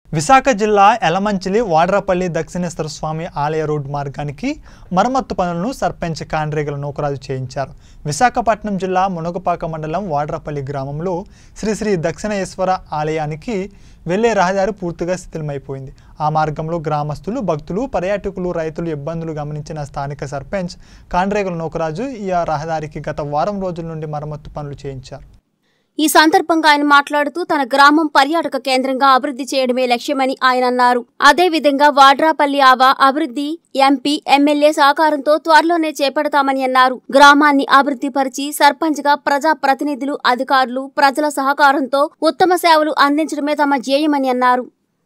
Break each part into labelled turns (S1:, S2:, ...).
S1: విశాఖ జిల్లా ఎలమంచిలి వాడ్రపల్లి దక్షిణేశ్వర స్వామి ఆలయ రోడ్డు మార్గానికి మరమ్మత్తు పనులను సర్పంచ్ కాండ్రేగల నూకరాజు చేయించారు విశాఖపట్నం జిల్లా మునగపాక మండలం వాడ్రపల్లి గ్రామంలో శ్రీ శ్రీ దక్షిణేశ్వర ఆలయానికి వెళ్లే రహదారి పూర్తిగా శిథిలమైపోయింది ఆ మార్గంలో గ్రామస్తులు భక్తులు పర్యాటకులు రైతులు ఇబ్బందులు గమనించిన స్థానిక సర్పంచ్ కాండ్రేగల నూకరాజు ఈ రహదారికి గత వారం రోజుల నుండి మరమ్మత్తు పనులు చేయించారు
S2: ఈ సందర్భంగా ఆయన మాట్లాడుతూ తన గ్రామం పర్యాటక కేంద్రంగా అభివృద్ధి చేయడమే లక్ష్యమని ఆయన అన్నారు అదేవిధంగా వాడ్రాపల్లి ఆవా అభివృద్ధి ఎంపీ ఎమ్మెల్యే సహకారంతో త్వరలోనే చేపడతామని అన్నారు గ్రామాన్ని అభివృద్ధి పరిచి సర్పంచ్ గా ప్రజా ప్రతినిధులు అధికారులు ప్రజల సహకారంతో ఉత్తమ సేవలు అందించడమే తమ ధ్యేయమని అన్నారు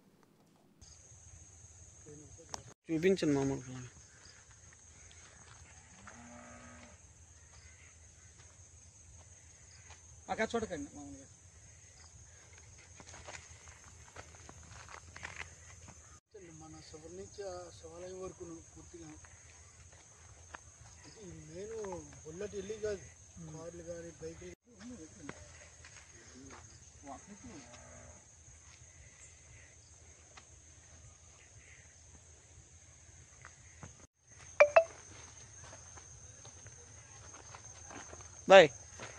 S3: చూపించండి మామూలు
S4: అక్కడ చూడకండి మామూలుగా మన శివరి నుంచి ఆ శివాలయం వరకు పూర్తిగా ఇది మెయిన్ బుల్లెట్ వెళ్ళి కాదు కార్లు కానీ బైకులు
S3: బాయ్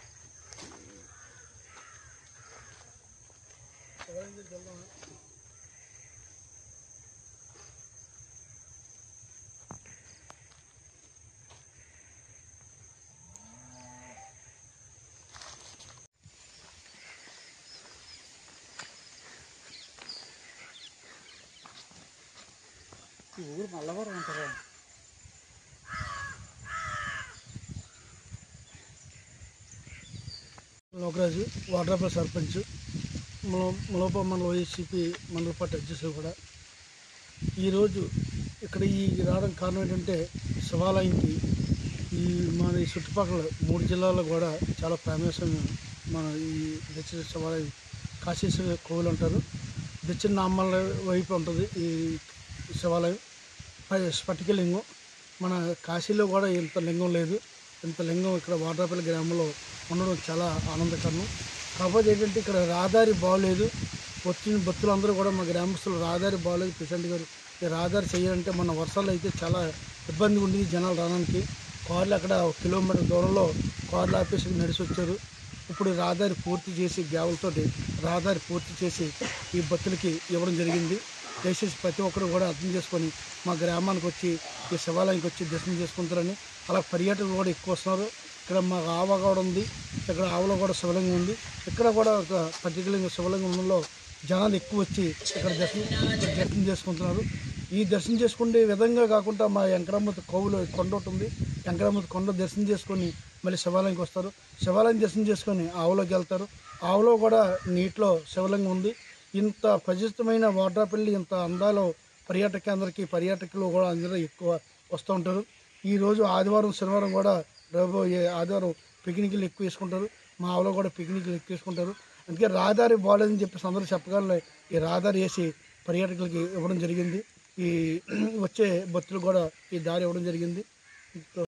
S4: శివాలయం దగ్గరికి వెళ్దాం ఈ ఊరు మల్లవరం అంటారా లోకరాజు వాడ్రాపల్ సర్పంచ్ ముల ములప మండల వైసీపీ మండల పార్టీ అధ్యక్షులు కూడా ఈరోజు ఇక్కడ ఈ రావడం కారణం ఏంటంటే శివాలయంకి ఈ మన ఈ చుట్టుపక్కల మూడు జిల్లాల్లో కూడా చాలా ప్రాముఖ్యం మన ఈ దక్షిణ శివాలయం కాశీశ్వర కోవిలు అంటారు దక్షిణ నామాల వైపు ఉంటుంది ఈ శివాలయం పై స్ఫటికలింగం మన కాశీలో కూడా ఇంత లింగం లేదు ఇంత లింగం ఇక్కడ వాడ్రాపల్లి గ్రామంలో ఉండడం చాలా ఆనందకరం కాకపోతే ఏంటంటే ఇక్కడ రహదారి బాగోలేదు వచ్చిన భక్తులందరూ కూడా మా గ్రామస్తులు రహదారి బాగోలేదు ప్రెసిడెంట్ గారు ఈ రహదారి చేయాలంటే మన వర్షాలు అయితే చాలా ఇబ్బందిగా ఉండేది జనాలు రావడానికి కార్లు అక్కడ ఒక కిలోమీటర్ దూరంలో కార్లు ఆపేసి నడిచి వచ్చారు ఇప్పుడు రహదారి పూర్తి చేసి గ్యావులతోటి రహదారి పూర్తి చేసి ఈ భక్తులకి ఇవ్వడం జరిగింది దయచేసి ప్రతి ఒక్కరు కూడా అర్థం చేసుకొని మా గ్రామానికి వచ్చి ఈ శివాలయానికి వచ్చి దర్శనం చేసుకుంటారని అలా పర్యాటకులు కూడా ఎక్కువ వస్తున్నారు ఇక్కడ మాకు ఆవ కూడా ఉంది ఇక్కడ ఆవులో కూడా శివలింగం ఉంది ఇక్కడ కూడా ఒక పర్టికులర్ శివలింగంలో జనాలు ఎక్కువ వచ్చి ఇక్కడ దర్శనం ఇక్కడ దర్శనం చేసుకుంటున్నారు ఈ దర్శనం చేసుకునే విధంగా కాకుండా మా వెంకటమ్మతి కోవులో కొండ ఒకటి ఉంది వెంకటమ్మతి కొండ దర్శనం చేసుకొని మళ్ళీ శివాలయంకి వస్తారు శివాలయం దర్శనం చేసుకొని ఆవులోకి వెళ్తారు ఆవులో కూడా నీటిలో శివలింగం ఉంది ఇంత ప్రసిద్ధమైన వాటాపల్లి ఇంత అందాలో పర్యాటక కేంద్రకి పర్యాటకులు కూడా అందరూ ఎక్కువ వస్తూ ఉంటారు ఈ రోజు ఆదివారం శనివారం కూడా రాబోయే ఆదివారం పిక్నిక్లు ఎక్కువ వేసుకుంటారు మా ఆవులో కూడా పిక్నిక్లు ఎక్కువ వేసుకుంటారు అందుకే రహదారి బాగాలేదని చెప్పేసి అందరూ చెప్పగలరు ఈ రహదారి వేసి పర్యాటకులకి ఇవ్వడం జరిగింది ఈ వచ్చే భక్తులు కూడా ఈ దారి ఇవ్వడం జరిగింది